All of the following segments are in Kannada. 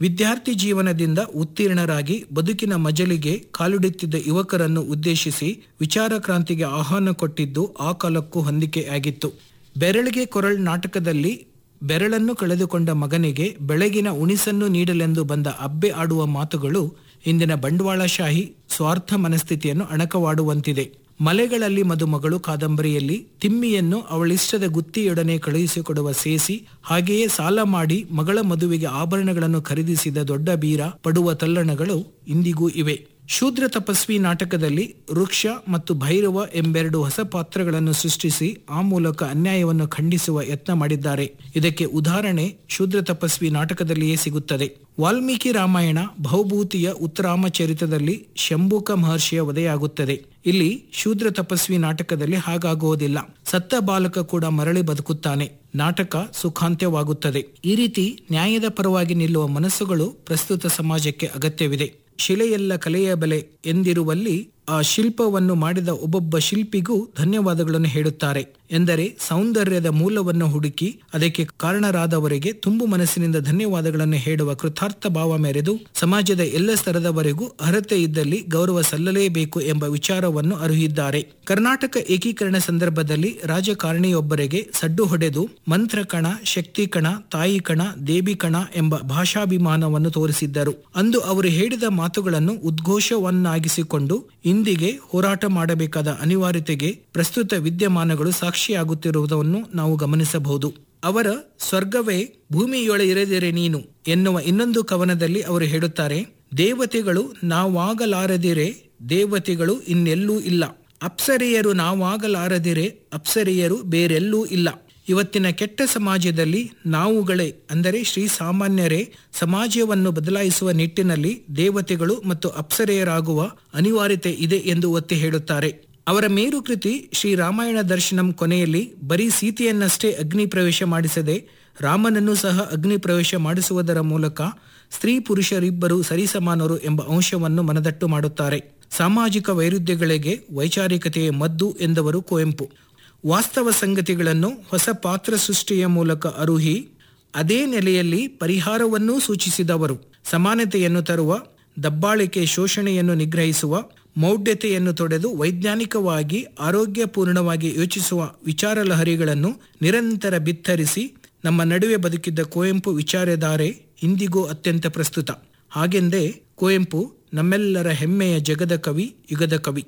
ವಿದ್ಯಾರ್ಥಿ ಜೀವನದಿಂದ ಉತ್ತೀರ್ಣರಾಗಿ ಬದುಕಿನ ಮಜಲಿಗೆ ಕಾಲಿಡುತ್ತಿದ್ದ ಯುವಕರನ್ನು ಉದ್ದೇಶಿಸಿ ವಿಚಾರ ಕ್ರಾಂತಿಗೆ ಆಹ್ವಾನ ಕೊಟ್ಟಿದ್ದು ಆ ಕಾಲಕ್ಕೂ ಹೊಂದಿಕೆಯಾಗಿತ್ತು ಬೆರಳಿಗೆ ಕೊರಳ್ ನಾಟಕದಲ್ಲಿ ಬೆರಳನ್ನು ಕಳೆದುಕೊಂಡ ಮಗನಿಗೆ ಬೆಳಗಿನ ಉಣಿಸನ್ನು ನೀಡಲೆಂದು ಬಂದ ಅಬ್ಬೆ ಆಡುವ ಮಾತುಗಳು ಇಂದಿನ ಬಂಡವಾಳಶಾಹಿ ಸ್ವಾರ್ಥ ಮನಸ್ಥಿತಿಯನ್ನು ಅಣಕವಾಡುವಂತಿದೆ ಮಲೆಗಳಲ್ಲಿ ಮದುಮಗಳು ಕಾದಂಬರಿಯಲ್ಲಿ ತಿಮ್ಮಿಯನ್ನು ಅವಳಿಷ್ಟದ ಗುತ್ತಿಯೊಡನೆ ಕಳುಹಿಸಿಕೊಡುವ ಸೇಸಿ ಹಾಗೆಯೇ ಸಾಲ ಮಾಡಿ ಮಗಳ ಮದುವೆಗೆ ಆಭರಣಗಳನ್ನು ಖರೀದಿಸಿದ ದೊಡ್ಡ ಬೀರ ಪಡುವ ತಲ್ಲಣಗಳು ಇಂದಿಗೂ ಇವೆ ಶೂದ್ರ ತಪಸ್ವಿ ನಾಟಕದಲ್ಲಿ ವೃಕ್ಷ ಮತ್ತು ಭೈರವ ಎಂಬೆರಡು ಹೊಸ ಪಾತ್ರಗಳನ್ನು ಸೃಷ್ಟಿಸಿ ಆ ಮೂಲಕ ಅನ್ಯಾಯವನ್ನು ಖಂಡಿಸುವ ಯತ್ನ ಮಾಡಿದ್ದಾರೆ ಇದಕ್ಕೆ ಉದಾಹರಣೆ ಶೂದ್ರ ತಪಸ್ವಿ ನಾಟಕದಲ್ಲಿಯೇ ಸಿಗುತ್ತದೆ ವಾಲ್ಮೀಕಿ ರಾಮಾಯಣ ಭೌಭೂತಿಯ ಉತ್ತರಾಮಚರಿತದಲ್ಲಿ ಶಂಭುಕ ಮಹರ್ಷಿಯ ವಧೆಯಾಗುತ್ತದೆ ಇಲ್ಲಿ ಶೂದ್ರ ತಪಸ್ವಿ ನಾಟಕದಲ್ಲಿ ಹಾಗಾಗುವುದಿಲ್ಲ ಸತ್ತ ಬಾಲಕ ಕೂಡ ಮರಳಿ ಬದುಕುತ್ತಾನೆ ನಾಟಕ ಸುಖಾಂತ್ಯವಾಗುತ್ತದೆ ಈ ರೀತಿ ನ್ಯಾಯದ ಪರವಾಗಿ ನಿಲ್ಲುವ ಮನಸ್ಸುಗಳು ಪ್ರಸ್ತುತ ಸಮಾಜಕ್ಕೆ ಅಗತ್ಯವಿದೆ ಶಿಲೆಯೆಲ್ಲ ಕಲೆಯ ಬೆಲೆ ಎಂದಿರುವಲ್ಲಿ ಆ ಶಿಲ್ಪವನ್ನು ಮಾಡಿದ ಒಬ್ಬೊಬ್ಬ ಶಿಲ್ಪಿಗೂ ಧನ್ಯವಾದಗಳನ್ನು ಹೇಳುತ್ತಾರೆ ಎಂದರೆ ಸೌಂದರ್ಯದ ಮೂಲವನ್ನು ಹುಡುಕಿ ಅದಕ್ಕೆ ಕಾರಣರಾದವರಿಗೆ ತುಂಬು ಮನಸ್ಸಿನಿಂದ ಧನ್ಯವಾದಗಳನ್ನು ಹೇಳುವ ಕೃತಾರ್ಥ ಭಾವ ಮೆರೆದು ಸಮಾಜದ ಎಲ್ಲ ಸ್ತರದವರೆಗೂ ಅರ್ಹತೆ ಇದ್ದಲ್ಲಿ ಗೌರವ ಸಲ್ಲಲೇಬೇಕು ಎಂಬ ವಿಚಾರವನ್ನು ಅರುಹಿದ್ದಾರೆ ಕರ್ನಾಟಕ ಏಕೀಕರಣ ಸಂದರ್ಭದಲ್ಲಿ ರಾಜಕಾರಣಿಯೊಬ್ಬರಿಗೆ ಸಡ್ಡು ಹೊಡೆದು ಮಂತ್ರ ಕಣ ಶಕ್ತಿ ಕಣ ತಾಯಿ ಕಣ ದೇವಿ ಕಣ ಎಂಬ ಭಾಷಾಭಿಮಾನವನ್ನು ತೋರಿಸಿದ್ದರು ಅಂದು ಅವರು ಹೇಳಿದ ಮಾತುಗಳನ್ನು ಉದ್ಘೋಷವನ್ನಾಗಿಸಿಕೊಂಡು ಇಂದಿಗೆ ಹೋರಾಟ ಮಾಡಬೇಕಾದ ಅನಿವಾರ್ಯತೆಗೆ ಪ್ರಸ್ತುತ ವಿದ್ಯಮಾನಗಳು ಸಾಕ್ಷಿಯಾಗುತ್ತಿರುವುದನ್ನು ನಾವು ಗಮನಿಸಬಹುದು ಅವರ ಸ್ವರ್ಗವೇ ಭೂಮಿಯೊಳ ಇರದಿರೆ ನೀನು ಎನ್ನುವ ಇನ್ನೊಂದು ಕವನದಲ್ಲಿ ಅವರು ಹೇಳುತ್ತಾರೆ ದೇವತೆಗಳು ನಾವಾಗಲಾರದಿರೆ ದೇವತೆಗಳು ಇನ್ನೆಲ್ಲೂ ಇಲ್ಲ ಅಪ್ಸರೆಯರು ನಾವಾಗಲಾರದಿರೆ ಅಪ್ಸರೆಯರು ಬೇರೆಲ್ಲೂ ಇಲ್ಲ ಇವತ್ತಿನ ಕೆಟ್ಟ ಸಮಾಜದಲ್ಲಿ ನಾವುಗಳೇ ಅಂದರೆ ಶ್ರೀ ಸಾಮಾನ್ಯರೇ ಸಮಾಜವನ್ನು ಬದಲಾಯಿಸುವ ನಿಟ್ಟಿನಲ್ಲಿ ದೇವತೆಗಳು ಮತ್ತು ಅಪ್ಸರೆಯರಾಗುವ ಅನಿವಾರ್ಯತೆ ಇದೆ ಎಂದು ಒತ್ತಿ ಹೇಳುತ್ತಾರೆ ಅವರ ಮೇರು ಕೃತಿ ಶ್ರೀ ರಾಮಾಯಣ ದರ್ಶನಂ ಕೊನೆಯಲ್ಲಿ ಬರೀ ಸೀತೆಯನ್ನಷ್ಟೇ ಅಗ್ನಿ ಪ್ರವೇಶ ಮಾಡಿಸದೆ ರಾಮನನ್ನು ಸಹ ಅಗ್ನಿ ಪ್ರವೇಶ ಮಾಡಿಸುವುದರ ಮೂಲಕ ಸ್ತ್ರೀ ಪುರುಷರಿಬ್ಬರು ಸರಿಸಮಾನರು ಎಂಬ ಅಂಶವನ್ನು ಮನದಟ್ಟು ಮಾಡುತ್ತಾರೆ ಸಾಮಾಜಿಕ ವೈರುಧ್ಯಗಳಿಗೆ ವೈಚಾರಿಕತೆಯ ಮದ್ದು ಎಂದವರು ಕುವೆಂಪು ವಾಸ್ತವ ಸಂಗತಿಗಳನ್ನು ಹೊಸ ಪಾತ್ರ ಸೃಷ್ಟಿಯ ಮೂಲಕ ಅರುಹಿ ಅದೇ ನೆಲೆಯಲ್ಲಿ ಪರಿಹಾರವನ್ನೂ ಸೂಚಿಸಿದವರು ಸಮಾನತೆಯನ್ನು ತರುವ ದಬ್ಬಾಳಿಕೆ ಶೋಷಣೆಯನ್ನು ನಿಗ್ರಹಿಸುವ ಮೌಢ್ಯತೆಯನ್ನು ತೊಡೆದು ವೈಜ್ಞಾನಿಕವಾಗಿ ಆರೋಗ್ಯಪೂರ್ಣವಾಗಿ ಯೋಚಿಸುವ ವಿಚಾರ ಲಹರಿಗಳನ್ನು ನಿರಂತರ ಬಿತ್ತರಿಸಿ ನಮ್ಮ ನಡುವೆ ಬದುಕಿದ್ದ ಕುವೆಂಪು ವಿಚಾರಧಾರೆ ಇಂದಿಗೂ ಅತ್ಯಂತ ಪ್ರಸ್ತುತ ಹಾಗೆಂದೇ ಕುವೆಂಪು ನಮ್ಮೆಲ್ಲರ ಹೆಮ್ಮೆಯ ಜಗದ ಕವಿ ಯುಗದ ಕವಿ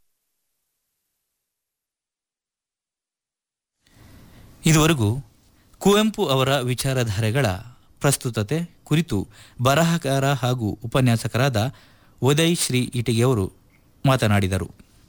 ಇದುವರೆಗೂ ಕುವೆಂಪು ಅವರ ವಿಚಾರಧಾರೆಗಳ ಪ್ರಸ್ತುತತೆ ಕುರಿತು ಬರಹಕಾರ ಹಾಗೂ ಉಪನ್ಯಾಸಕರಾದ ಉದಯ್ ಶ್ರೀ ಇಟಿಗೆಯವರು ಮಾತನಾಡಿದರು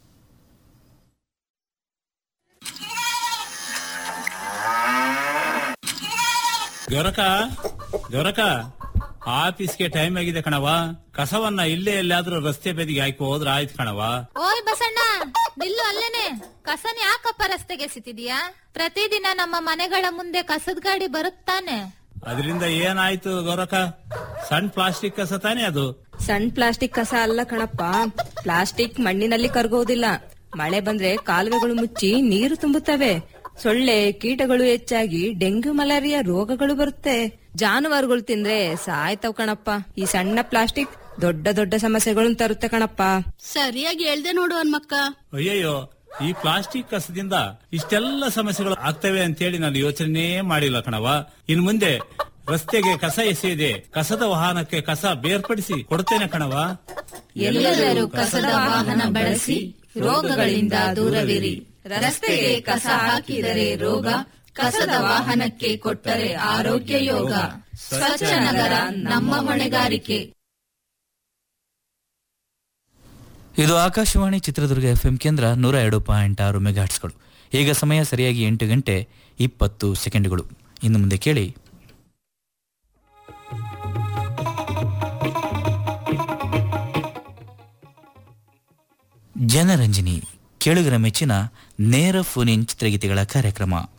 ಗೊರಕ ಗೊರಕ ಆಫೀಸ್ಗೆ ಟೈಮ್ ಆಗಿದೆ ಕಣವ ಕಸವನ್ನ ಇಲ್ಲೇ ಎಲ್ಲಾದ್ರೂ ರಸ್ತೆ ಬದಿಗೆ ಹಾಕಿ ಹೋದ್ರ ಆಯ್ತು ಕಣವ ಓಯ್ ಬಸಣ್ಣ ನಿಲ್ಲು ಅಲ್ಲೇನೆ ಕಸನ ಯಾಕಪ್ಪ ರಸ್ತೆಗೆ ಎಸಿತಿದ್ಯಾ ಪ್ರತಿದಿನ ನಮ್ಮ ಮನೆಗಳ ಮುಂದೆ ಕಸದ ಗಾಡಿ ಬರುತ್ತಾನೆ ಅದರಿಂದ ಏನಾಯ್ತು ಗೊರಕ ಸಣ್ಣ ಪ್ಲಾಸ್ಟಿಕ್ ಕಸ ತಾನೇ ಅದು ಸಣ್ಣ ಪ್ಲಾಸ್ಟಿಕ್ ಕಸ ಅಲ್ಲ ಕಣಪ್ಪ ಪ್ಲಾಸ್ಟಿಕ್ ಮಣ್ಣಿನಲ್ಲಿ ಕರಗೋದಿಲ್ಲ ಮಳೆ ಬಂದ್ರೆ ಕಾಲುವೆಗಳು ಮುಚ್ಚಿ ನೀರು ತುಂಬುತ್ತವೆ ಸೊಳ್ಳೆ ಕೀಟಗಳು ಹೆಚ್ಚಾಗಿ ಡೆಂಗ್ಯೂ ಮಲೇರಿಯಾ ರೋಗಗಳು ಬರುತ್ತೆ ಜಾನುವಾರುಗಳು ತಿಂದ್ರೆ ಸಾಯ್ತವ್ ಕಣಪ್ಪ ಈ ಸಣ್ಣ ಪ್ಲಾಸ್ಟಿಕ್ ದೊಡ್ಡ ದೊಡ್ಡ ಸಮಸ್ಯೆಗಳನ್ನು ತರುತ್ತೆ ಕಣಪ್ಪ ಸರಿಯಾಗಿ ಹೇಳ್ದೆ ನೋಡು ಹನ್ಮಕ್ಕ ಅಯ್ಯಯ್ಯೋ ಈ ಪ್ಲಾಸ್ಟಿಕ್ ಕಸದಿಂದ ಇಷ್ಟೆಲ್ಲ ಸಮಸ್ಯೆಗಳು ಆಗ್ತವೆ ಅಂತೇಳಿ ನಾನು ಯೋಚನೆ ಮಾಡಿಲ್ಲ ಕಣವ ಇನ್ ಮುಂದೆ ರಸ್ತೆಗೆ ಕಸ ಎಸೆಯದೆ ಕಸದ ವಾಹನಕ್ಕೆ ಕಸ ಬೇರ್ಪಡಿಸಿ ಕೊಡ್ತೇನೆ ಕಣವ ಎಲ್ಲರೂ ಕಸದ ವಾಹನ ಬಳಸಿ ರೋಗಗಳಿಂದ ದೂರವಿರಿ ರಸ್ತೆಗೆ ಕಸ ಹಾಕಿದರೆ ರೋಗ ಕಸದ ವಾಹನಕ್ಕೆ ಕೊಟ್ಟರೆ ಆರೋಗ್ಯ ಯೋಗ ಸ್ವಚ್ಛ ನಗರ ನಮ್ಮ ಹೊಣೆಗಾರಿಕೆ ಇದು ಆಕಾಶವಾಣಿ ಚಿತ್ರದುರ್ಗ ಎಫ್ಎಂ ಕೇಂದ್ರ ನೂರ ಎರಡು ಪಾಯಿಂಟ್ ಆರು ಮೆಗಾಟ್ಸ್ಗಳು ಈಗ ಸಮಯ ಸರಿಯಾಗಿ ಎಂಟು ಗಂಟೆ ಇಪ್ಪತ್ತು ಸೆಕೆಂಡುಗಳು ಇನ್ನು ಮುಂದೆ ಕೇಳಿ ಜನರಂಜನಿ ಕೇಳುಗರ ಮೆಚ್ಚಿನ ನೇರ ಫೋನ್ ಇನ್ ಚಿತ್ರಗೀತೆಗಳ ಕಾರ್ಯಕ್ರಮ